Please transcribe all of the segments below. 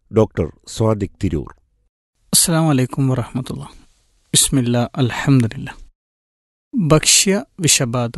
doctor സ്വാദിക് Tirur അസ്സാം വലൈക്കും വറഹമത്തുള്ള ബിസ്മില്ല അൽഹംദുലില്ല ഭക്ഷ്യ വിഷബാധ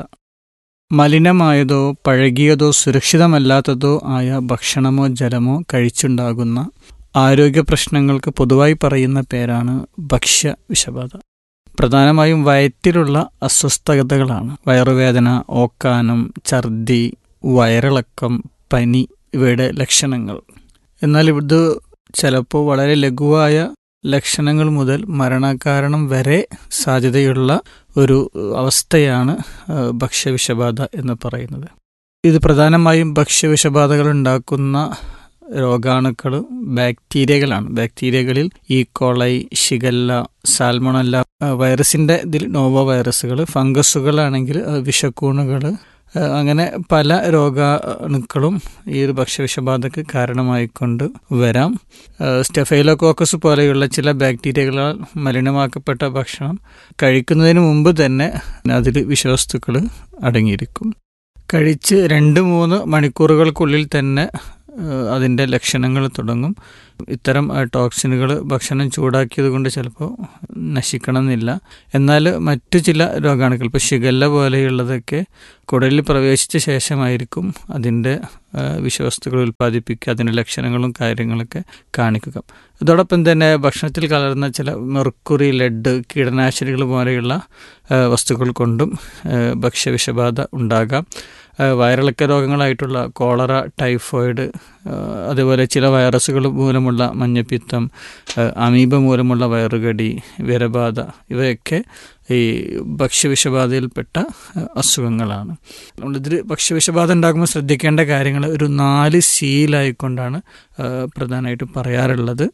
മലിനമായതോ പഴകിയതോ സുരക്ഷിതമല്ലാത്തതോ ആയ ഭക്ഷണമോ ജലമോ കഴിച്ചുണ്ടാകുന്ന ആരോഗ്യ പ്രശ്നങ്ങൾക്ക് പൊതുവായി പറയുന്ന പേരാണ് ഭക്ഷ്യ വിഷബാധ പ്രധാനമായും വയറ്റിലുള്ള അസ്വസ്ഥതകളാണ് വയറുവേദന ഓക്കാനം ഛർദി വയറിളക്കം പനി ഇവയുടെ ലക്ഷണങ്ങൾ എന്നാൽ ഇത് ചിലപ്പോൾ വളരെ ലഘുവായ ലക്ഷണങ്ങൾ മുതൽ മരണകാരണം വരെ സാധ്യതയുള്ള ഒരു അവസ്ഥയാണ് ഭക്ഷ്യവിഷബാധ എന്ന് പറയുന്നത് ഇത് പ്രധാനമായും ഭക്ഷ്യവിഷബാധകൾ ഉണ്ടാക്കുന്ന രോഗാണുക്കൾ ബാക്ടീരിയകളാണ് ബാക്ടീരിയകളിൽ ഈ കോളൈ ഷിഗല്ല സാൽമണല്ല വൈറസിന്റെ ഇതിൽ നോവോ വൈറസുകൾ ഫംഗസുകളാണെങ്കിൽ വിഷക്കൂണുകൾ അങ്ങനെ പല രോഗാണുക്കളും ഈ ഒരു ഭക്ഷ്യവിഷബാധക്ക് കാരണമായിക്കൊണ്ട് വരാം സ്റ്റെഫൈലോകോക്കസ് പോലെയുള്ള ചില ബാക്ടീരിയകളാൽ മലിനമാക്കപ്പെട്ട ഭക്ഷണം കഴിക്കുന്നതിന് മുമ്പ് തന്നെ അതിൽ വിഷവസ്തുക്കൾ അടങ്ങിയിരിക്കും കഴിച്ച് രണ്ട് മൂന്ന് മണിക്കൂറുകൾക്കുള്ളിൽ തന്നെ അതിൻ്റെ ലക്ഷണങ്ങൾ തുടങ്ങും ഇത്തരം ടോക്സിനുകൾ ഭക്ഷണം ചൂടാക്കിയത് കൊണ്ട് ചിലപ്പോൾ നശിക്കണമെന്നില്ല എന്നാൽ മറ്റു ചില രോഗാണുക്കൾ ഇപ്പോൾ ഷിഗല്ല പോലെയുള്ളതൊക്കെ കുടലിൽ പ്രവേശിച്ച ശേഷമായിരിക്കും അതിൻ്റെ വിഷവസ്തുക്കൾ ഉൽപ്പാദിപ്പിക്കുക അതിൻ്റെ ലക്ഷണങ്ങളും കാര്യങ്ങളൊക്കെ കാണിക്കുക ഇതോടൊപ്പം തന്നെ ഭക്ഷണത്തിൽ കലർന്ന ചില മെർക്കുറി ലെഡ് കീടനാശിനികൾ പോലെയുള്ള വസ്തുക്കൾ കൊണ്ടും ഭക്ഷ്യവിഷബാധ ഉണ്ടാകാം വയറിളക്ക രോഗങ്ങളായിട്ടുള്ള കോളറ ടൈഫോയിഡ് അതുപോലെ ചില വൈറസുകൾ മൂലമുള്ള മഞ്ഞപ്പിത്തം അമീബ മൂലമുള്ള വയറുകടി വിരബാധ ഇവയൊക്കെ ഈ ഭക്ഷ്യവിഷബാധയിൽപ്പെട്ട അസുഖങ്ങളാണ് ഇതിൽ ഭക്ഷ്യവിഷബാധ ഉണ്ടാകുമ്പോൾ ശ്രദ്ധിക്കേണ്ട കാര്യങ്ങൾ ഒരു നാല് സീലായിക്കൊണ്ടാണ് പ്രധാനമായിട്ടും പറയാറുള്ളത്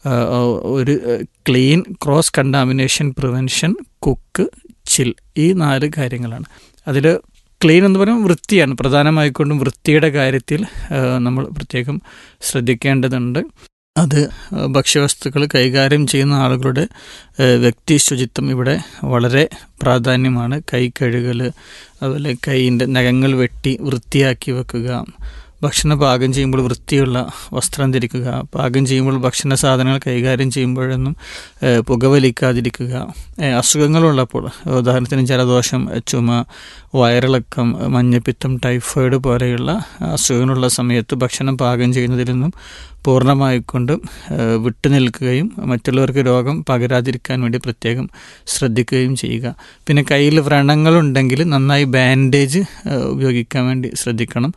ഒരു clean cross contamination prevention cook chill ഈ നാല് കാര്യങ്ങളാണ് അതിൽ ക്ലീൻ എന്ന് പറയുമ്പോൾ വൃത്തിയാണ് പ്രധാനമായിക്കൊണ്ടും വൃത്തിയുടെ കാര്യത്തിൽ നമ്മൾ പ്രത്യേകം ശ്രദ്ധിക്കേണ്ടതുണ്ട് അത് ഭക്ഷ്യവസ്തുക്കൾ കൈകാര്യം ചെയ്യുന്ന ആളുകളുടെ വ്യക്തി ശുചിത്വം ഇവിടെ വളരെ പ്രാധാന്യമാണ് കൈ കഴുകൽ അതുപോലെ കൈയിൻ്റെ നഖങ്ങൾ വെട്ടി വൃത്തിയാക്കി വെക്കുക ഭക്ഷണം പാകം ചെയ്യുമ്പോൾ വൃത്തിയുള്ള വസ്ത്രം ധരിക്കുക പാകം ചെയ്യുമ്പോൾ ഭക്ഷണ സാധനങ്ങൾ കൈകാര്യം ചെയ്യുമ്പോഴൊന്നും പുകവലിക്കാതിരിക്കുക അസുഖങ്ങളുള്ളപ്പോൾ ഉദാഹരണത്തിന് ജലദോഷം ചുമ വയറിളക്കം മഞ്ഞപ്പിത്തം ടൈഫോയിഡ് പോലെയുള്ള അസുഖങ്ങളുള്ള സമയത്ത് ഭക്ഷണം പാകം ചെയ്യുന്നതിൽ നിന്നും പൂർണ്ണമായിക്കൊണ്ട് വിട്ടുനിൽക്കുകയും മറ്റുള്ളവർക്ക് രോഗം പകരാതിരിക്കാൻ വേണ്ടി പ്രത്യേകം ശ്രദ്ധിക്കുകയും ചെയ്യുക പിന്നെ കയ്യിൽ വ്രണങ്ങളുണ്ടെങ്കിൽ നന്നായി ബാൻഡേജ് ഉപയോഗിക്കാൻ വേണ്ടി ശ്രദ്ധിക്കണം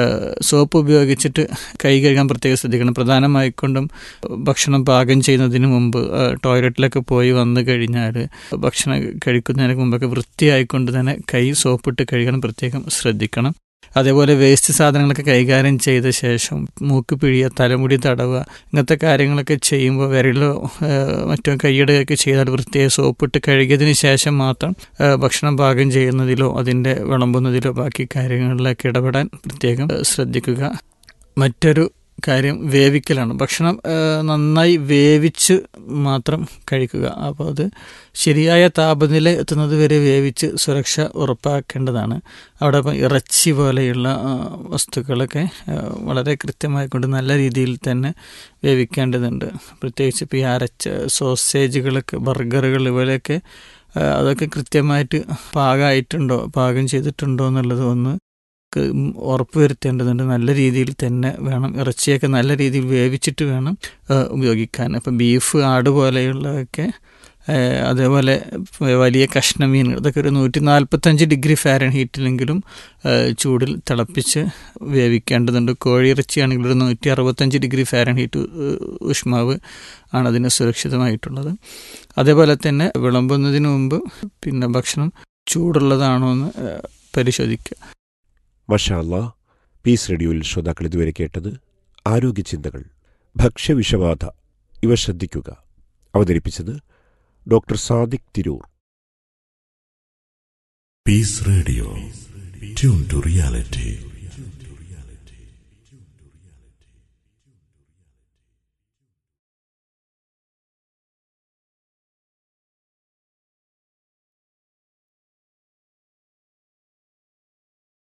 സോപ്പ് ഉപയോഗിച്ചിട്ട് കൈ കഴുകാൻ പ്രത്യേകം ശ്രദ്ധിക്കണം പ്രധാനമായിക്കൊണ്ടും ഭക്ഷണം പാകം ചെയ്യുന്നതിന് മുമ്പ് ടോയ്ലറ്റിലൊക്കെ പോയി വന്നു കഴിഞ്ഞാൽ ഭക്ഷണം കഴിക്കുന്നതിന് മുമ്പൊക്കെ വൃത്തിയായിക്കൊണ്ട് തന്നെ കൈ സോപ്പിട്ട് കഴുകാൻ പ്രത്യേകം ശ്രദ്ധിക്കണം അതേപോലെ വേസ്റ്റ് സാധനങ്ങളൊക്കെ കൈകാര്യം ചെയ്ത ശേഷം മൂക്ക് പിഴിയ തലമുടി തടവുക ഇങ്ങനത്തെ കാര്യങ്ങളൊക്കെ ചെയ്യുമ്പോൾ വിരലോ മറ്റോ കൈയിടുകയൊക്കെ ചെയ്താൽ വൃത്തിയായി സോപ്പിട്ട് കഴുകിയതിന് ശേഷം മാത്രം ഭക്ഷണം പാകം ചെയ്യുന്നതിലോ അതിൻ്റെ വിളമ്പുന്നതിലോ ബാക്കി കാര്യങ്ങളിലൊക്കെ ഇടപെടാൻ പ്രത്യേകം ശ്രദ്ധിക്കുക മറ്റൊരു കാര്യം വേവിക്കലാണ് ഭക്ഷണം നന്നായി വേവിച്ച് മാത്രം കഴിക്കുക അപ്പോൾ അത് ശരിയായ താപനില എത്തുന്നത് വരെ വേവിച്ച് സുരക്ഷ ഉറപ്പാക്കേണ്ടതാണ് അവിടെ ഇപ്പം ഇറച്ചി പോലെയുള്ള വസ്തുക്കളൊക്കെ വളരെ കൃത്യമായി കൊണ്ട് നല്ല രീതിയിൽ തന്നെ വേവിക്കേണ്ടതുണ്ട് പ്രത്യേകിച്ച് ഇപ്പോൾ ഈ അരച്ച സോസേജുകളൊക്കെ ബർഗറുകൾ ഇവയൊക്കെ അതൊക്കെ കൃത്യമായിട്ട് പാകമായിട്ടുണ്ടോ പാകം ചെയ്തിട്ടുണ്ടോ എന്നുള്ളത് ഒന്ന് ഉറപ്പുവരുത്തേണ്ടതുണ്ട് നല്ല രീതിയിൽ തന്നെ വേണം ഇറച്ചിയൊക്കെ നല്ല രീതിയിൽ വേവിച്ചിട്ട് വേണം ഉപയോഗിക്കാൻ അപ്പം ബീഫ് ആട് പോലെയുള്ളതൊക്കെ അതേപോലെ വലിയ കഷ്ണമീൻ ഇതൊക്കെ ഒരു നൂറ്റി നാൽപ്പത്തഞ്ച് ഡിഗ്രി ഫാരൻ ഹീറ്റിലെങ്കിലും ചൂടിൽ തിളപ്പിച്ച് വേവിക്കേണ്ടതുണ്ട് കോഴിയിറച്ചിയാണെങ്കിൽ ഒരു നൂറ്റി അറുപത്തഞ്ച് ഡിഗ്രി ഫാരൻ ഹീറ്റ് ഉഷ്മാവ് ആണ് അതിന് സുരക്ഷിതമായിട്ടുള്ളത് അതേപോലെ തന്നെ വിളമ്പുന്നതിന് മുമ്പ് പിന്നെ ഭക്ഷണം ചൂടുള്ളതാണോ എന്ന് പരിശോധിക്കുക മഷാല്ല പീസ് റേഡിയോയിൽ ശ്രോതാക്കൾ ഇതുവരെ കേട്ടത് ആരോഗ്യ ചിന്തകൾ ഭക്ഷ്യവിഷബാധ ഇവ ശ്രദ്ധിക്കുക അവതരിപ്പിച്ചത് doctor Sadiq Tirur peace radio tune to reality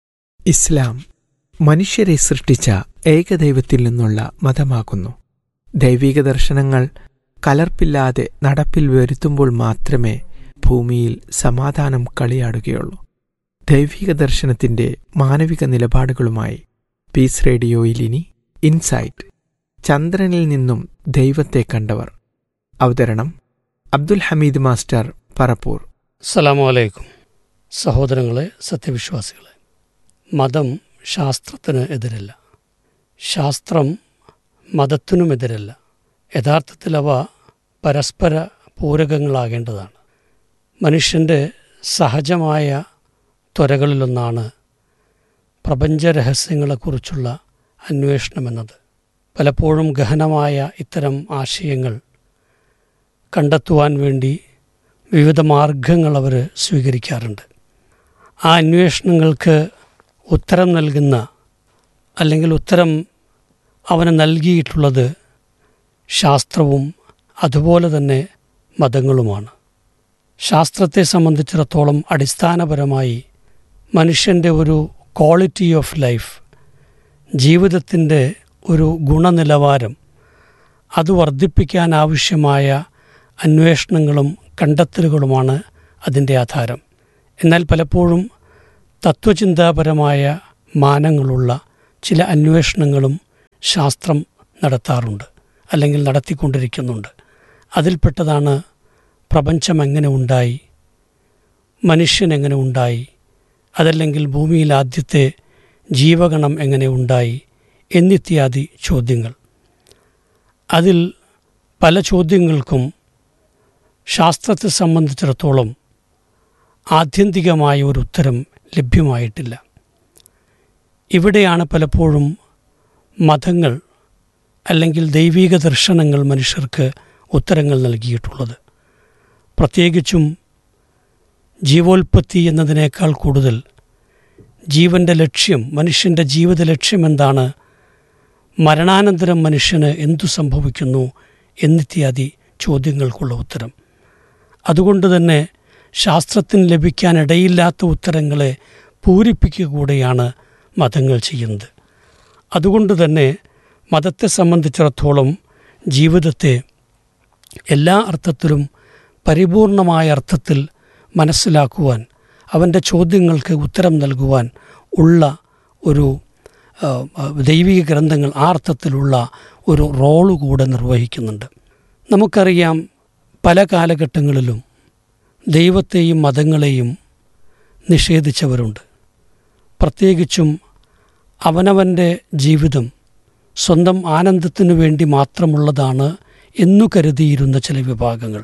ഇസ്ലാം മനുഷ്യരെ സൃഷ്ടിച്ച ഏകദൈവത്തിൽ നിന്നുള്ള മതമാകുന്നു ദൈവിക ദർശനങ്ങൾ കലർപ്പില്ലാതെ നടപ്പിൽ വരുത്തുമ്പോൾ മാത്രമേ ഭൂമിയിൽ സമാധാനം കളിയാടുകയുള്ളൂ ദൈവിക ദർശനത്തിന്റെ മാനവിക നിലപാടുകളുമായി പീസ് റേഡിയോയിൽ ഇനി ഇൻസൈറ്റ് ചന്ദ്രനിൽ നിന്നും ദൈവത്തെ കണ്ടവർ അവതരണം അബ്ദുൽ ഹമീദ് മാസ്റ്റർ പറപ്പൂർ അസ്സലാമു അലൈക്കും സഹോദരങ്ങളെ സത്യവിശ്വാസികളെ മതം ശാസ്ത്രത്തിന് എതിരല്ല ശാസ്ത്രം മതത്തിനും എതിരല്ല യഥാർത്ഥത്തിൽ അവ പരസ്പര പൂരകങ്ങളാകേണ്ടതാണ് മനുഷ്യൻ്റെ സഹജമായ ത്വരകളിലൊന്നാണ് പ്രപഞ്ചരഹസ്യങ്ങളെക്കുറിച്ചുള്ള അന്വേഷണമെന്നത് പലപ്പോഴും ഗഹനമായ ഇത്തരം ആശയങ്ങൾ കണ്ടെത്തുവാൻ വേണ്ടി വിവിധ മാർഗങ്ങൾ അവർ സ്വീകരിക്കാറുണ്ട് ആ അന്വേഷണങ്ങൾക്ക് ഉത്തരം നൽകുന്ന അല്ലെങ്കിൽ ഉത്തരം അവന് നൽകിയിട്ടുള്ളത് ശാസ്ത്രവും അതുപോലെ തന്നെ മതങ്ങളുമാണ് ശാസ്ത്രത്തെ സംബന്ധിച്ചിടത്തോളം അടിസ്ഥാനപരമായി മനുഷ്യൻ്റെ ഒരു ക്വാളിറ്റി ഓഫ് ലൈഫ് ജീവിതത്തിൻ്റെ ഒരു ഗുണനിലവാരം അത് വർദ്ധിപ്പിക്കാൻ ആവശ്യമായ അന്വേഷണങ്ങളും കണ്ടെത്തലുകളുമാണ് അതിൻ്റെ ആധാരം എന്നാൽ പലപ്പോഴും തത്വചിന്താപരമായ മാനങ്ങളുള്ള ചില അന്വേഷണങ്ങളും ശാസ്ത്രം നടത്താറുണ്ട് അല്ലെങ്കിൽ നടത്തിക്കൊണ്ടിരിക്കുന്നുണ്ട് അതിൽപ്പെട്ടതാണ് പ്രപഞ്ചം എങ്ങനെ ഉണ്ടായി മനുഷ്യൻ എങ്ങനെ ഉണ്ടായി അതല്ലെങ്കിൽ ഭൂമിയിൽ ആദ്യത്തെ ജീവഗണം എങ്ങനെ ഉണ്ടായി എന്നിത്യാദി ചോദ്യങ്ങൾ അതിൽ പല ചോദ്യങ്ങൾക്കും ശാസ്ത്രത്തെ സംബന്ധിച്ചിടത്തോളം ആത്യന്തികമായ ഒരു ഉത്തരം ലഭ്യമായിട്ടില്ല ഇവിടെയാണ് പലപ്പോഴും മതങ്ങൾ അല്ലെങ്കിൽ ദൈവിക ദർശനങ്ങൾ മനുഷ്യർക്ക് ഉത്തരങ്ങൾ നൽകിയിട്ടുള്ളത് പ്രത്യേകിച്ചും ജീവോൽപത്തി എന്നതിനേക്കാൾ കൂടുതൽ ജീവൻ്റെ ലക്ഷ്യം മനുഷ്യൻ്റെ ജീവിത ലക്ഷ്യം എന്താണ് മരണാനന്തരം മനുഷ്യന് എന്തു സംഭവിക്കുന്നു എന്നിത്യാദി ചോദ്യങ്ങൾക്കുള്ള ഉത്തരം അതുകൊണ്ട് തന്നെ ശാസ്ത്രത്തിന് ലഭിക്കാനിടയില്ലാത്ത ഉത്തരങ്ങളെ പൂരിപ്പിക്കുക കൂടെയാണ് മതങ്ങൾ ചെയ്യുന്നത് അതുകൊണ്ട് തന്നെ മതത്തെ സംബന്ധിച്ചിടത്തോളം ജീവിതത്തെ എല്ലാ അർത്ഥത്തിലും പരിപൂർണമായ അർത്ഥത്തിൽ മനസ്സിലാക്കുവാൻ അവൻ്റെ ചോദ്യങ്ങൾക്ക് ഉത്തരം നൽകുവാൻ ഉള്ള ഒരു ആ, ആ, ദൈവിക ഗ്രന്ഥങ്ങൾ ആ അർത്ഥത്തിലുള്ള ഒരു റോള് കൂടെ നിർവഹിക്കുന്നുണ്ട് നമുക്കറിയാം പല കാലഘട്ടങ്ങളിലും ദൈവത്തെയും മതങ്ങളെയും നിഷേധിച്ചവരുണ്ട് പ്രത്യേകിച്ചും അവനവൻ്റെ ജീവിതം സ്വന്തം ആനന്ദത്തിനു വേണ്ടി മാത്രമുള്ളതാണ് എന്നു കരുതിയിരുന്ന ചില വിഭാഗങ്ങൾ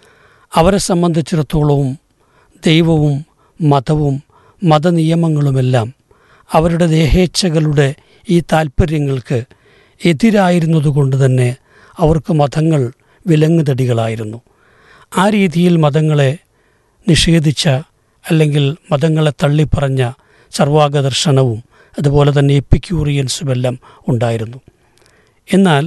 അവരെ സംബന്ധിച്ചിടത്തോളവും ദൈവവും മതവും മതനിയമങ്ങളുമെല്ലാം അവരുടെ ദേഹേച്ഛകളുടെ ഈ താൽപ്പര്യങ്ങൾക്ക് എതിരായിരുന്നതുകൊണ്ട് തന്നെ അവർക്ക് മതങ്ങൾ വിലങ്ങുതടികളായിരുന്നു ആ രീതിയിൽ മതങ്ങളെ നിഷേധിച്ച അല്ലെങ്കിൽ മതങ്ങളെ തള്ളിപ്പറഞ്ഞ സർവാഗ ദർശനവും അതുപോലെ തന്നെ എപ്പിക്യൂറിയൻസുമെല്ലാം ഉണ്ടായിരുന്നു എന്നാൽ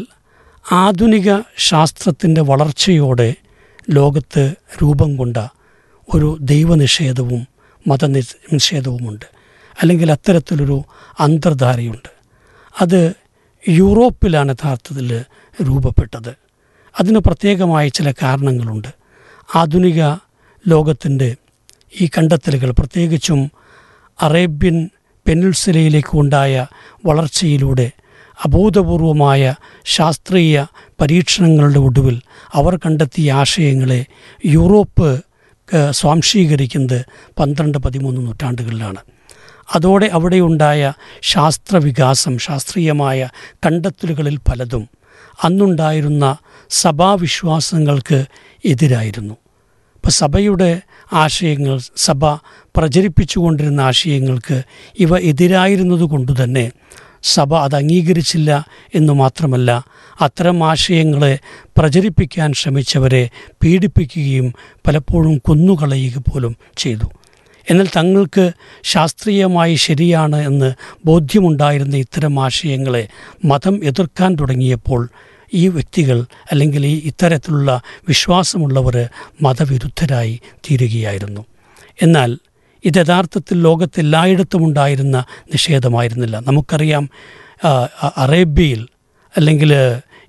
ആധുനിക ശാസ്ത്രത്തിൻ്റെ വളർച്ചയോടെ ലോകത്ത് രൂപം കൊണ്ട ഒരു ദൈവനിഷേധവും മതനിഷേധവുമുണ്ട് അല്ലെങ്കിൽ അത്തരത്തിലൊരു അന്തർധാരയുണ്ട് അത് യൂറോപ്പിലാണ് യഥാർത്ഥത്തിൽ രൂപപ്പെട്ടത് അതിന് പ്രത്യേകമായ ചില കാരണങ്ങളുണ്ട് ആധുനിക ലോകത്തിൻ്റെ ഈ കണ്ടെത്തലുകൾ പ്രത്യേകിച്ചും അറേബ്യൻ പെനിൻസുലയിലേക്ക് ഉണ്ടായ വളർച്ചയിലൂടെ അഭൂതപൂർവമായ ശാസ്ത്രീയ പരീക്ഷണങ്ങളുടെ ഒടുവിൽ അവർ കണ്ടെത്തിയ ആശയങ്ങളെ യൂറോപ്പ് ഏഹ്, സ്വാംശീകരിക്കുന്നത് പന്ത്രണ്ട് പതിമൂന്ന് നൂറ്റാണ്ടുകളിലാണ് അതോടെ അവിടെയുണ്ടായ ശാസ്ത്രവികാസം ശാസ്ത്രീയമായ കണ്ടെത്തലുകളിൽ പലതും അന്നുണ്ടായിരുന്ന സഭാവിശ്വാസങ്ങൾക്ക് എതിരായിരുന്നു ഇപ്പം സഭയുടെ ആശയങ്ങൾ സഭ പ്രചരിപ്പിച്ചുകൊണ്ടിരുന്ന ആശയങ്ങൾക്ക് ഇവ എതിരായിരുന്നത് കൊണ്ടുതന്നെ സഭ അത് അംഗീകരിച്ചില്ല എന്നു മാത്രമല്ല അത്തരം ആശയങ്ങളെ പ്രചരിപ്പിക്കാൻ ശ്രമിച്ചവരെ പീഡിപ്പിക്കുകയും പലപ്പോഴും കൊന്നുകളയുക പോലും ചെയ്തു എന്നാൽ തങ്ങൾക്ക് ശാസ്ത്രീയമായി ശരിയാണ് എന്ന് ബോധ്യമുണ്ടായിരുന്ന ഇത്തരം ആശയങ്ങളെ മതം എതിർക്കാൻ തുടങ്ങിയപ്പോൾ ഈ വ്യക്തികൾ അല്ലെങ്കിൽ ഈ ഇത്തരത്തിലുള്ള വിശ്വാസമുള്ളവർ മതവിരുദ്ധരായി തീരുകയായിരുന്നു എന്നാൽ ഇത് യഥാർത്ഥത്തിൽ ലോകത്തെല്ലായിടത്തും ഉണ്ടായിരുന്ന നിഷേധമായിരുന്നില്ല നമുക്കറിയാം ആ, അ- അറേബ്യയിൽ അല്ലെങ്കിൽ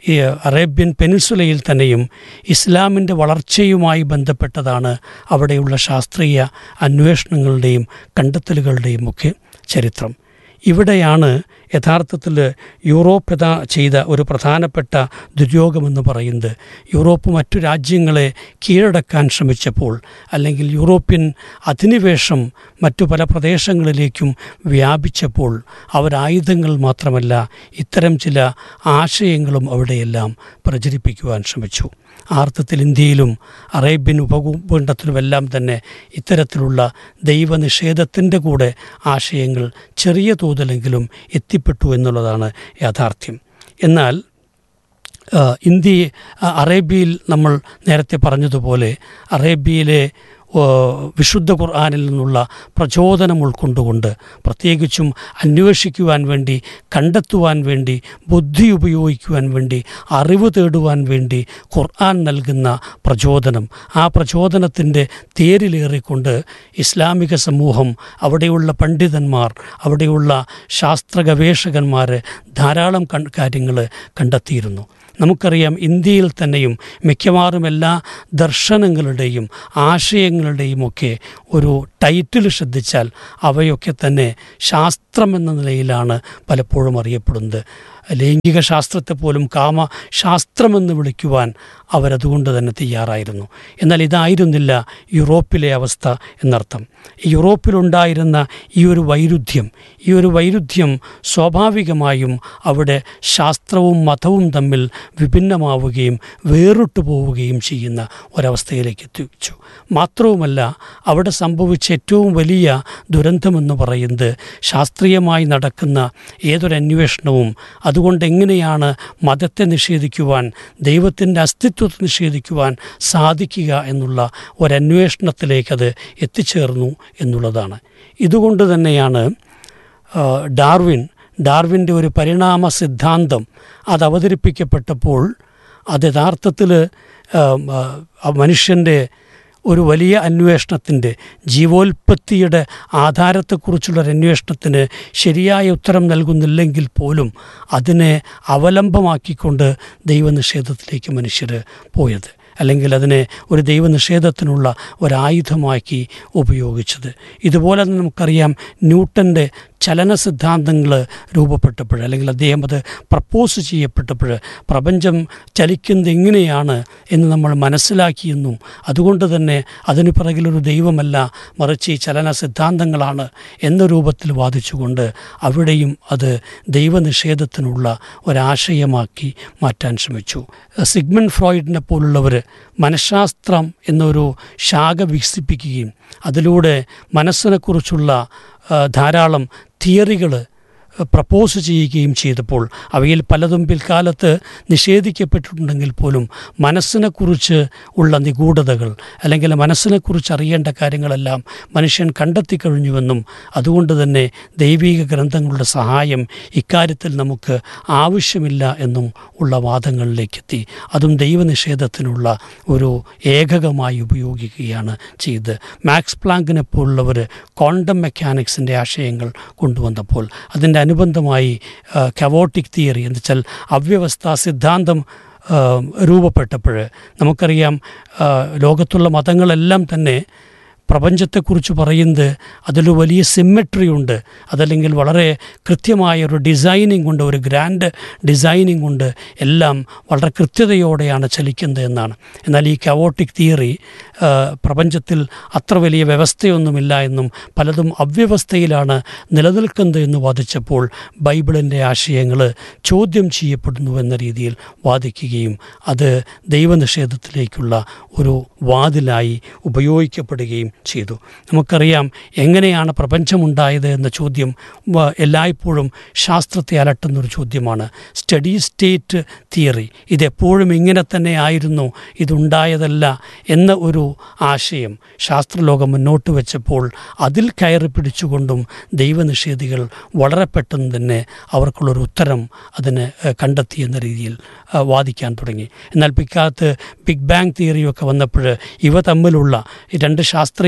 ഈ അറേബ്യൻ പെനിൻസുലയിൽ തന്നെയും ഇസ്ലാമിൻ്റെ വളർച്ചയുമായി ബന്ധപ്പെട്ടതാണ് അവിടെയുള്ള ശാസ്ത്രീയ അന്വേഷണങ്ങളുടെയും കണ്ടെത്തലുകളുടെയും ഒക്കെ ചരിത്രം ഇവിടെയാണ് യഥാർത്ഥത്തിൽ യൂറോപ്പ് യഥാ ചെയ്ത ഒരു പ്രധാനപ്പെട്ട ദുര്യോഗമെന്ന് പറയുന്നത് യൂറോപ്പ് മറ്റു രാജ്യങ്ങളെ കീഴടക്കാൻ ശ്രമിച്ചപ്പോൾ അല്ലെങ്കിൽ യൂറോപ്യൻ അധിനിവേശം മറ്റു പല പ്രദേശങ്ങളിലേക്കും വ്യാപിച്ചപ്പോൾ അവരായുധങ്ങൾ മാത്രമല്ല ഇത്തരം ചില ആശയങ്ങളും അവിടെയെല്ലാം പ്രചരിപ്പിക്കുവാൻ ശ്രമിച്ചു ആ അർത്ഥത്തിൽ ഇന്ത്യയിലും അറേബ്യൻ ഉപഭൂഖണ്ഡത്തിലുമെല്ലാം തന്നെ ഇത്തരത്തിലുള്ള ദൈവനിഷേധത്തിൻ്റെ കൂടെ ആശയങ്ങൾ ചെറിയ തോതിലെങ്കിലും എത്തിപ്പെട്ടു എന്നുള്ളതാണ് യാഥാർത്ഥ്യം എന്നാൽ ആ, ഇന്ത്യ ആ, അറേബ്യയിൽ നമ്മൾ നേരത്തെ പറഞ്ഞതുപോലെ അറേബ്യയിലെ ഓ, വിശുദ്ധ ഖുർആാനിൽ നിന്നുള്ള പ്രചോദനം ഉൾക്കൊണ്ടുകൊണ്ട് പ്രത്യേകിച്ചും അന്വേഷിക്കുവാൻ വേണ്ടി കണ്ടെത്തുവാൻ വേണ്ടി ബുദ്ധി ഉപയോഗിക്കുവാൻ വേണ്ടി അറിവ് തേടുവാൻ വേണ്ടി ഖുർആൻ നൽകുന്ന പ്രചോദനം ആ പ്രചോദനത്തിൻ്റെ തേരിലേറിക്കൊണ്ട് ഇസ്ലാമിക സമൂഹം അവിടെയുള്ള പണ്ഡിതന്മാർ അവിടെയുള്ള ശാസ്ത്ര ഗവേഷകന്മാർ ധാരാളം കാര്യങ്ങൾ കണ്ടെത്തിയിരുന്നു നമുക്കറിയാം ഇന്ത്യയിൽ തന്നെയും മിക്കവാറും എല്ലാ ദർശനങ്ങളുടെയും ആശയങ്ങളുടെയും ഒക്കെ ഒരു ടൈറ്റിൽ ശ്രദ്ധിച്ചാൽ അവയൊക്കെ തന്നെ ശാസ്ത്രം എന്ന നിലയിലാണ് പലപ്പോഴും അറിയപ്പെടുന്നത് ലൈംഗിക ശാസ്ത്രത്തെ പോലും കാമശാസ്ത്രമെന്ന് വിളിക്കുവാൻ അവരതുകൊണ്ട് തന്നെ തയ്യാറായിരുന്നു എന്നാൽ ഇതായിരുന്നില്ല യൂറോപ്പിലെ അവസ്ഥ എന്നർത്ഥം ഈ യൂറോപ്പിലുണ്ടായിരുന്ന ഈ ഒരു വൈരുദ്ധ്യം ഈ ഒരു വൈരുദ്ധ്യം സ്വാഭാവികമായും അവിടെ ശാസ്ത്രവും മതവും തമ്മിൽ വിഭിന്നമാവുകയും വേറിട്ടു പോവുകയും ചെയ്യുന്ന ഒരവസ്ഥയിലേക്ക് എത്തിച്ചു മാത്രവുമല്ല അവിടെ സംഭവിച്ച ഏറ്റവും വലിയ ദുരന്തമെന്ന് പറയുന്നത് ശാസ്ത്രീയമായി നടക്കുന്ന ഏതൊരു അന്വേഷണവും അതുകൊണ്ട് എങ്ങനെയാണ് മതത്തെ നിഷേധിക്കുവാൻ ദൈവത്തിൻ്റെ അസ്തിത്വത്തെ നിഷേധിക്കുവാൻ സാധിക്കുക എന്നുള്ള ഒരന്വേഷണത്തിലേക്കത് എത്തിച്ചേർന്നു എന്നുള്ളതാണ് ഇതുകൊണ്ട് തന്നെയാണ് ആ, ഡാർവിൻ ഡാർവിൻ്റെ ഒരു പരിണാമ സിദ്ധാന്തം അത് അവതരിപ്പിക്കപ്പെട്ടപ്പോൾ അത് യഥാർത്ഥത്തിൽ മനുഷ്യൻ്റെ ഒരു വലിയ അന്വേഷണത്തിൻ്റെ ജീവോൽപത്തിയുടെ ആധാരത്തെക്കുറിച്ചുള്ള ഒരു അന്വേഷണത്തിന് ശരിയായ ഉത്തരം നൽകുന്നില്ലെങ്കിൽ പോലും അതിനെ അവലംബമാക്കിക്കൊണ്ട് ദൈവനിഷേധത്തിലേക്ക് മനുഷ്യർ പോയത് അല്ലെങ്കിൽ അതിനെ ഒരു ദൈവനിഷേധത്തിനുള്ള ഒരായുധമാക്കി ഉപയോഗിച്ചത് ഇതുപോലെ തന്നെ നമുക്കറിയാം ന്യൂട്ടൻ്റെ ചലന സിദ്ധാന്തങ്ങൾ രൂപപ്പെട്ടപ്പോൾ അല്ലെങ്കിൽ അദ്ദേഹം അത് പ്രപ്പോസ് ചെയ്യപ്പെട്ടപ്പോൾ പ്രപഞ്ചം ചലിക്കുന്നത് എങ്ങനെയാണ് എന്ന് നമ്മൾ മനസ്സിലാക്കിയെന്നും അതുകൊണ്ട് തന്നെ അതിനു പിറകിലൊരു ദൈവമല്ല മറിച്ച് ഈ ചലന സിദ്ധാന്തങ്ങളാണ് എന്ന രൂപത്തിൽ വാദിച്ചുകൊണ്ട് അവിടെയും അത് ദൈവനിഷേധത്തിനുള്ള ഒരാശയമാക്കി മാറ്റാൻ ശ്രമിച്ചു സിഗ്മൺ ഫ്രോയിഡിനെ പോലുള്ളവർ മനഃശാസ്ത്രം എന്നൊരു ശാഖ വികസിപ്പിക്കുകയും അതിലൂടെ മനസ്സിനെക്കുറിച്ചുള്ള ആ, ധാരാളം തിയറികൾ പ്രപ്പോസ് ചെയ്യുകയും ചെയ്തപ്പോൾ അവയിൽ പലതും പിൽക്കാലത്ത് നിഷേധിക്കപ്പെട്ടിട്ടുണ്ടെങ്കിൽ പോലും മനസ്സിനെക്കുറിച്ച് ഉള്ള നിഗൂഢതകൾ അല്ലെങ്കിൽ മനസ്സിനെക്കുറിച്ച് അറിയേണ്ട കാര്യങ്ങളെല്ലാം മനുഷ്യൻ കണ്ടെത്തി കഴിഞ്ഞുവെന്നും അതുകൊണ്ട് തന്നെ ദൈവിക ഗ്രന്ഥങ്ങളുടെ സഹായം ഇക്കാര്യത്തിൽ നമുക്ക് ആവശ്യമില്ല എന്നും ഉള്ള വാദങ്ങളിലേക്കെത്തി അതും ദൈവനിഷേധത്തിനുള്ള ഒരു ഏകകമായി ഉപയോഗിക്കുകയാണ് ചെയ്ത് മാക്സ് പ്ലാങ്കിനെ പോലുള്ളവർ ക്വാണ്ടം മെക്കാനിക്സിൻ്റെ ആശയങ്ങൾ കൊണ്ടുവന്നപ്പോൾ അതിൻ്റെ അനുബന്ധമായി കവോട്ടിക് തിയറി എന്ന് വെച്ചാൽ അവ്യവസ്ഥ സിദ്ധാന്തം ആ, രൂപപ്പെട്ടപ്പോൾ നമുക്കറിയാം ആ, ലോകത്തുള്ള മതങ്ങളെല്ലാം തന്നെ പ്രപഞ്ചത്തെക്കുറിച്ച് പറയുന്നത് അതിലൊരു വലിയ സിമ്മെട്രി ഉണ്ട് അതല്ലെങ്കിൽ വളരെ കൃത്യമായ ഒരു ഡിസൈനിങ് ഉണ്ട് ഒരു ഗ്രാൻഡ് ഡിസൈനിങ് ഉണ്ട് എല്ലാം വളരെ കൃത്യതയോടെയാണ് ചലിക്കുന്നത് എന്നാണ് എന്നാൽ ഈ കവോട്ടിക് തിയറി പ്രപഞ്ചത്തിൽ അത്ര വലിയ വ്യവസ്ഥയൊന്നുമില്ല എന്നും പലതും അവ്യവസ്ഥയിലാണ് നിലനിൽക്കുന്നത് എന്ന് വാദിച്ചപ്പോൾ ബൈബിളിൻ്റെ ആശയങ്ങൾ ചോദ്യം ചെയ്യപ്പെടുന്നു എന്ന രീതിയിൽ വാദിക്കുകയും അത് ദൈവനിഷേധത്തിലേക്കുള്ള ഒരു വാതിലായി ഉപയോഗിക്കപ്പെടുകയും ചെയ്തു നമുക്കറിയാം എങ്ങനെയാണ് പ്രപഞ്ചമുണ്ടായത് എന്ന ചോദ്യം വ- എല്ലായ്പ്പോഴും ശാസ്ത്രത്തെ അലട്ടുന്നൊരു ചോദ്യമാണ് സ്റ്റഡി സ്റ്റേറ്റ് തിയറി ഇതെപ്പോഴും ഇങ്ങനെ തന്നെ ആയിരുന്നു ഇതുണ്ടായതല്ല എന്ന ഒരു ആശയം ശാസ്ത്രലോകം മുന്നോട്ട് വെച്ചപ്പോൾ അതിൽ കയറി പിടിച്ചുകൊണ്ടും ദൈവനിഷേധികൾ വളരെ പെട്ടെന്ന് തന്നെ അവർക്കുള്ളൊരു ഉത്തരം അതിന് ഏഹ്, കണ്ടെത്തി എന്ന രീതിയിൽ ആ, വാദിക്കാൻ തുടങ്ങി എന്നാൽ പിൽക്കാലത്ത് ബിഗ് ബാങ് തിയറിയൊക്കെ വന്നപ്പോൾ ഇവ തമ്മിലുള്ള ഈ രണ്ട് ശാസ്ത്രീയ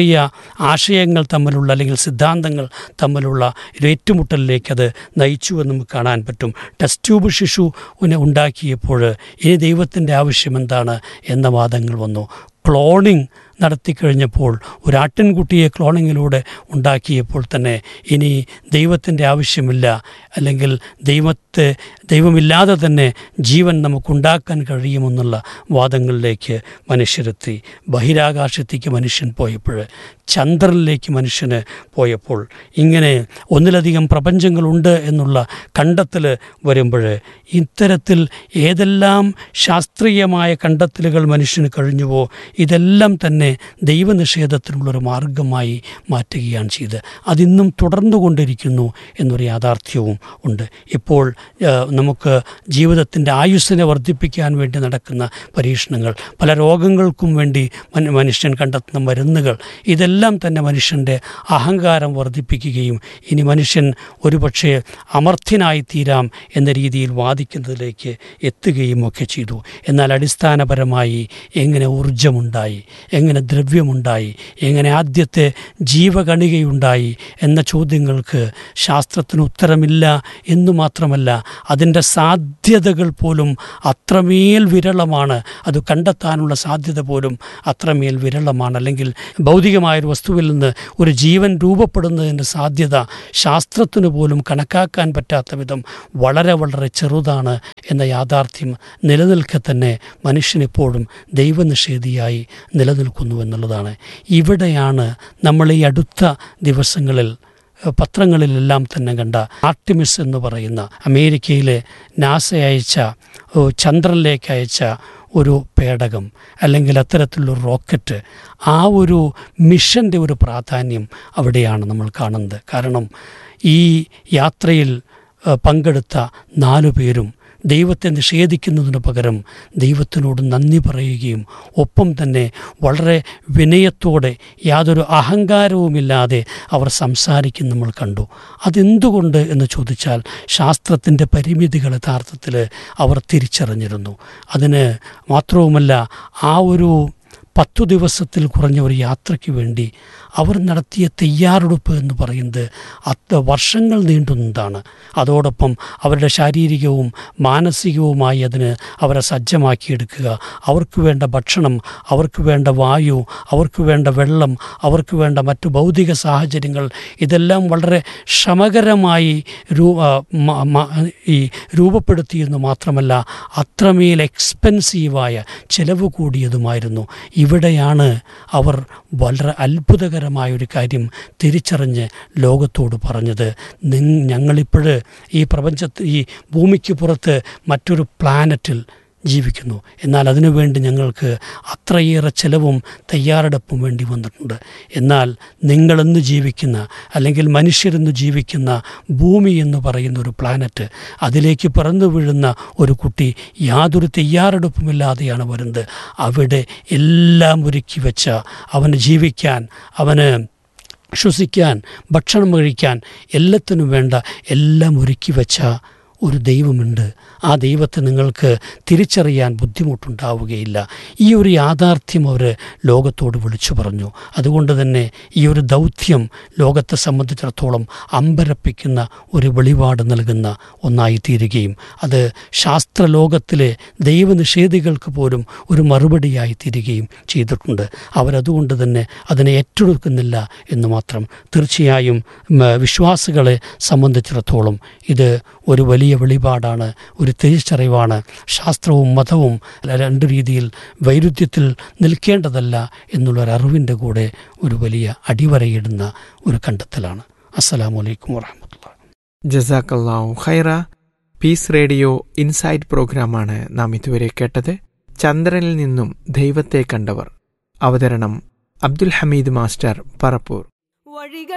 ശാസ്ത്രീയ ആശയങ്ങൾ തമ്മിലുള്ള അല്ലെങ്കിൽ സിദ്ധാന്തങ്ങൾ തമ്മിലുള്ള ഒരു ഏറ്റുമുട്ടലിലേക്ക് അത് നയിച്ചു എന്ന് നമുക്ക് കാണാൻ പറ്റും ടെസ്റ്റ് ട്യൂബ് ശിശുവിനെ ഉണ്ടാക്കിയപ്പോൾ ഇനി ദൈവത്തിൻ്റെ ആവശ്യം എന്താണ് എന്ന വാദങ്ങൾ വന്നു ക്ലോണിംഗ് നടത്തിക്കഴിഞ്ഞപ്പോൾ ഒരു ആട്ടിൻകുട്ടിയെ ക്ലോണിങ്ങിലൂടെ ഉണ്ടാക്കിയപ്പോൾ തന്നെ ഇനി ദൈവത്തിൻ്റെ ആവശ്യമില്ല അല്ലെങ്കിൽ ദൈവത്തെ ദൈവമില്ലാതെ തന്നെ ജീവൻ നമുക്കുണ്ടാക്കാൻ കഴിയുമെന്നുള്ള വാദങ്ങളിലേക്ക് മനുഷ്യരെത്തി ബഹിരാകാശത്തേക്ക് മനുഷ്യൻ പോയപ്പോൾ ചന്ദ്രനിലേക്ക് മനുഷ്യന് പോയപ്പോൾ ഇങ്ങനെ ഒന്നിലധികം പ്രപഞ്ചങ്ങളുണ്ട് എന്നുള്ള കണ്ടെത്തൽ വരുമ്പോൾ ഇത്തരത്തിൽ ഏതെല്ലാം ശാസ്ത്രീയമായ കണ്ടെത്തലുകൾ മനുഷ്യന് കഴിഞ്ഞുവോ ഇതെല്ലാം തന്നെ ദൈവനിഷേധത്തിനുള്ളൊരു മാർഗമായി മാറ്റുകയാണ് ചെയ്ത് അതിന്നും തുടർന്നുകൊണ്ടിരിക്കുന്നു എന്നൊരു യാഥാർത്ഥ്യവും ഉണ്ട് ഇപ്പോൾ ആ, നമുക്ക് ജീവിതത്തിൻ്റെ ആയുസ്സിനെ വർദ്ധിപ്പിക്കാൻ വേണ്ടി നടക്കുന്ന പരീക്ഷണങ്ങൾ പല രോഗങ്ങൾക്കും വേണ്ടി മന- മനുഷ്യൻ കണ്ടെത്തുന്ന മരുന്നുകൾ ഇതെല്ലാം തന്നെ മനുഷ്യൻ്റെ അഹങ്കാരം വർദ്ധിപ്പിക്കുകയും ഇനി മനുഷ്യൻ ഒരുപക്ഷെ അമർത്യനായി തീരാം എന്ന രീതിയിൽ വാദിക്കുന്നതിലേക്ക് എത്തുകയും ഒക്കെ ചെയ്തു എന്നാൽ അടിസ്ഥാനപരമായി എങ്ങനെ ഊർജമുണ്ടായി എങ്ങനെ ദ്രവ്യമുണ്ടായി എങ്ങനെ ആദ്യത്തെ ജീവകണികയുണ്ടായി എന്ന ചോദ്യങ്ങൾക്ക് ശാസ്ത്രത്തിന് ഉത്തരമില്ല എന്നു മാത്രമല്ല അതിൻ്റെ സാധ്യതകൾ പോലും അത്രമേൽ വിരളമാണ് അത് കണ്ടെത്താനുള്ള സാധ്യത പോലും അത്രമേൽ വിരളമാണ് അല്ലെങ്കിൽ ഭൗതികമായൊരു വസ്തുവിൽ നിന്ന് ഒരു ജീവൻ രൂപപ്പെടുന്നതിൻ്റെ സാധ്യത ശാസ്ത്രത്തിന് പോലും കണക്കാക്കാൻ പറ്റാത്ത വിധം വളരെ വളരെ ചെറുതാണ് എന്ന യാഥാർത്ഥ്യം നിലനിൽക്കെ തന്നെ മനുഷ്യനെപ്പോഴും ദൈവനിഷേധിയായി നിലനിൽക്കുന്നു എന്നുള്ളതാണ് ഇവിടെയാണ് നമ്മൾ ഈ അടുത്ത ദിവസങ്ങളിൽ ഏഹ്, പത്രങ്ങളിലെല്ലാം തന്നെ കണ്ട ആർട്ടിമിസ് എന്ന് പറയുന്ന അമേരിക്കയിലെ നാസ അയച്ച ഏഹ്, ചന്ദ്രനിലേക്ക് അയച്ച ഒരു പേടകം അല്ലെങ്കിൽ അത്തരത്തിലുള്ള റോക്കറ്റ് ആ ഒരു മിഷൻ്റെ ഒരു പ്രാധാന്യം അവിടെയാണ് നമ്മൾ കാണുന്നത് കാരണം ഈ യാത്രയിൽ ഏഹ്, പങ്കെടുത്ത നാലു പേരും ദൈവത്തെ നിഷേധിക്കുന്നതിന് പകരം ദൈവത്തിനോട് നന്ദി പറയുകയും ഒപ്പം തന്നെ വളരെ വിനയത്തോടെ യാതൊരു അഹങ്കാരവുമില്ലാതെ അവർ സംസാരിക്കും നമ്മൾ കണ്ടു അതെന്തുകൊണ്ട് എന്ന് ചോദിച്ചാൽ ശാസ്ത്രത്തിൻ്റെ പരിമിതികൾ യഥാർത്ഥത്തിൽ അവർ തിരിച്ചറിഞ്ഞിരുന്നു അതിന് മാത്രവുമല്ല ആ ഒരു പത്തു ദിവസത്തിൽ കുറഞ്ഞ ഒരു യാത്രയ്ക്ക് വേണ്ടി അവർ നടത്തിയ തയ്യാറെടുപ്പ് എന്ന് പറയുന്നത് അത് വർഷങ്ങൾ നീണ്ടുന്നതാണ് അതോടൊപ്പം അവരുടെ ശാരീരികവും മാനസികവുമായി അതിന് അവരെ സജ്ജമാക്കിയെടുക്കുക അവർക്ക് വേണ്ട ഭക്ഷണം അവർക്ക് വേണ്ട വായു അവർക്ക് വേണ്ട വെള്ളം അവർക്ക് വേണ്ട മറ്റു ഭൗതിക സാഹചര്യങ്ങൾ ഇതെല്ലാം വളരെ ശ്രമകരമായി രൂ ആ, മ- മ- ഈ രൂപപ്പെടുത്തിയെന്ന് മാത്രമല്ല അത്രമേൽ എക്സ്പെൻസീവായ ചിലവ് കൂടിയതുമായിരുന്നു ഇവിടെയാണ് അവർ വളരെ അത്ഭുതകരമായ ഒരു കാര്യം തിരിച്ചറിഞ്ഞ് ലോകത്തോട് പറഞ്ഞത് നിങ് ഞങ്ങളിപ്പോൾ ഈ പ്രപഞ്ചത്ത് ഈ ഭൂമിക്ക് പുറത്ത് മറ്റൊരു പ്ലാനറ്റിൽ ജീവിക്കുന്നു എന്നാൽ അതിനുവേണ്ടി ഞങ്ങൾക്ക് അത്രയേറെ ചെലവും തയ്യാറെടുപ്പും വേണ്ടി വന്നിട്ടുണ്ട് എന്നാൽ നിങ്ങളെന്ന് ജീവിക്കുന്ന അല്ലെങ്കിൽ മനുഷ്യരെന്ന് ജീവിക്കുന്ന ഭൂമി എന്ന് പറയുന്ന ഒരു പ്ലാനറ്റ് അതിലേക്ക് പിറന്നു വീഴുന്ന ഒരു കുട്ടി യാതൊരു തയ്യാറെടുപ്പുമില്ലാതെയാണ് വരുന്നത് അവിടെ എല്ലാം ഒരുക്കി വെച്ച അവന് ജീവിക്കാൻ അവന് ശ്വസിക്കാൻ ഭക്ഷണം കഴിക്കാൻ എല്ലാത്തിനും വേണ്ട എല്ലാം ഒരുക്കി വെച്ച ഒരു ദൈവമുണ്ട് ആ ദൈവത്തെ നിങ്ങൾക്ക് തിരിച്ചറിയാൻ ബുദ്ധിമുട്ടുണ്ടാവുകയില്ല ഈ ഒരു യാഥാർത്ഥ്യം അവർ ലോകത്തോട് വിളിച്ചു പറഞ്ഞു അതുകൊണ്ട് തന്നെ ഈ ഒരു ദൗത്യം ലോകത്തെ സംബന്ധിച്ചിടത്തോളം അമ്പരപ്പിക്കുന്ന ഒരു വെളിപാട് നൽകുന്ന ഒന്നായി തീരുകയും അത് ശാസ്ത്രലോകത്തിലെ ദൈവനിഷേധികൾക്ക് പോലും ഒരു മറുപടിയായി തീരുകയും ചെയ്തിട്ടുണ്ട് അവരതുകൊണ്ട് തന്നെ അതിനെ ഏറ്റെടുക്കുന്നില്ല എന്ന് മാത്രം തീർച്ചയായും ഉം, വിശ്വാസികളെ സംബന്ധിച്ചിടത്തോളം ഇത് ഒരു വലിയ വെളിപാടാണ് ഒരു തിരിച്ചറിവാണ് ശാസ്ത്രവും മതവും രണ്ട് രീതിയിൽ വൈരുദ്ധ്യത്തിൽ നിൽക്കേണ്ടതല്ല എന്നുള്ളൊരു അറിവിൻ്റെ കൂടെ ഒരു വലിയ അടിവരയിടുന്ന ഒരു കണ്ടെത്തലാണ് അസ്സലാമു അലൈക്കും വറഹമത്തുള്ള ജസാക്കല്ലാഹു ഖൈറ പീസ് റേഡിയോ ഇൻസൈറ്റ് പ്രോഗ്രാമാണ് നാം ഇതുവരെ കേട്ടത് ചന്ദ്രനിൽ നിന്നും ദൈവത്തെ കണ്ടവർ അവതരണം അബ്ദുൽ ഹമീദ് മാസ്റ്റർ പറപ്പൂർ വഴികൾ